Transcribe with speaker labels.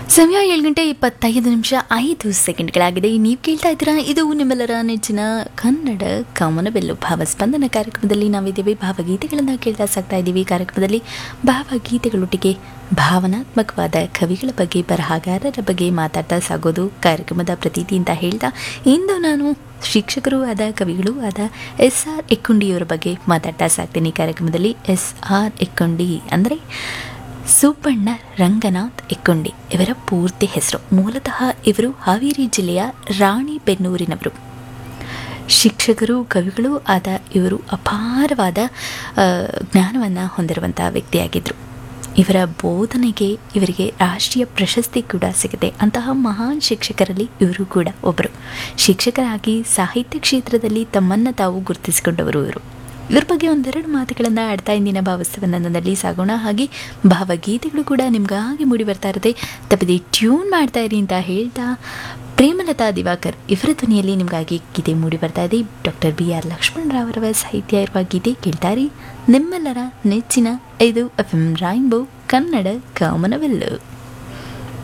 Speaker 1: ಸಮಯ ಏಳು ಗಂಟೆ ಇಪ್ಪತ್ತೈದು ನಿಮಿಷ ಐದು ಸೆಕೆಂಡ್ಗಳಾಗಿದೆ ನೀವು ಕೇಳ್ತಾ ಇದ್ದೀರಾ ಇದು ನಿಮ್ಮೆಲ್ಲರ ನೆಚ್ಚಿನ ಕನ್ನಡ ಕಾಮನಬೆಲ್ಲು ಭಾವಸ್ಪಂದನ ಕಾರ್ಯಕ್ರಮದಲ್ಲಿ ನಾವಿದ್ದೀವಿ ಭಾವಗೀತೆಗಳನ್ನು ಕೇಳ್ತಾ ಸಾಕ್ತಾ ಇದ್ದೀವಿ ಕಾರ್ಯಕ್ರಮದಲ್ಲಿ ಭಾವಗೀತೆಗಳೊಟ್ಟಿಗೆ ಭಾವನಾತ್ಮಕವಾದ ಕವಿಗಳ ಬಗ್ಗೆ ಬರಹಗಾರರ ಬಗ್ಗೆ ಮಾತಾಡ್ತಾ ಸಾಗೋದು ಕಾರ್ಯಕ್ರಮದ ಪ್ರತೀತಿ ಅಂತ ಹೇಳ್ತಾ ಇಂದು ನಾನು ಶಿಕ್ಷಕರು ಆದ ಕವಿಗಳು ಆದ ಎಸ್ ಆರ್ ಎಕ್ಕುಂಡಿಯವರ ಬಗ್ಗೆ ಮಾತಾಡ್ತಾ ಸಾಕ್ತೀನಿ ಕಾರ್ಯಕ್ರಮದಲ್ಲಿ ಎಸ್ ಆರ್ ಎಕ್ಕುಂಡಿ ಅಂದರೆ ಸುಬ್ಬಣ್ಣ ರಂಗನಾಥ್ ಎಕ್ಕುಂಡಿ ಇವರ ಪೂರ್ತಿ ಹೆಸರು ಮೂಲತಃ ಇವರು ಹಾವೇರಿ ಜಿಲ್ಲೆಯ ರಾಣಿಬೆನ್ನೂರಿನವರು ಶಿಕ್ಷಕರು ಕವಿಗಳು ಆದ ಇವರು ಅಪಾರವಾದ ಜ್ಞಾನವನ್ನು ಹೊಂದಿರುವಂತಹ ವ್ಯಕ್ತಿಯಾಗಿದ್ದರು ಇವರ ಬೋಧನೆಗೆ ಇವರಿಗೆ ರಾಷ್ಟ್ರೀಯ ಪ್ರಶಸ್ತಿ ಕೂಡ ಸಿಗುತ್ತೆ ಅಂತಹ ಮಹಾನ್ ಶಿಕ್ಷಕರಲ್ಲಿ ಇವರು ಕೂಡ ಒಬ್ಬರು ಶಿಕ್ಷಕರಾಗಿ ಸಾಹಿತ್ಯ ಕ್ಷೇತ್ರದಲ್ಲಿ ತಮ್ಮನ್ನು ತಾವು ಗುರುತಿಸಿಕೊಂಡವರು ಇವರು ಇವ್ರ ಬಗ್ಗೆ ಒಂದೆರಡು ಮಾತುಗಳನ್ನು ಆಡ್ತಾ ಇಂದಿನ ಭಾವಸ್ವನದಲ್ಲಿ ಸಾಗೋಣ ಹಾಗೆ ಭಾವಗೀತೆಗಳು ಕೂಡ ನಿಮ್ಗಾಗಿ ಮೂಡಿ ಬರ್ತಾ ಇರುತ್ತೆ ತಪ್ಪದೆ ಟ್ಯೂನ್ ಮಾಡ್ತಾ ಇರಿ ಅಂತ ಹೇಳ್ತಾ ಪ್ರೇಮಲತಾ ದಿವಾಕರ್ ಇವರ ಧ್ವನಿಯಲ್ಲಿ ನಿಮಗಾಗಿ ಗೀತೆ ಮೂಡಿ ಬರ್ತಾ ಇದೆ ಡಾಕ್ಟರ್ ಬಿ ಆರ್ ಲಕ್ಷ್ಮಣರಾವರವ ಸಾಹಿತ್ಯ ಇರುವ ಗೀತೆ ಕೇಳ್ತಾರಿ ನಿಮ್ಮೆಲ್ಲರ ನೆಚ್ಚಿನ ಇದು ಎಫ್ ಎಂ ರಾಯಿಂಬೋ ಕನ್ನಡ ಕಾಮನವೆಲ್ಲು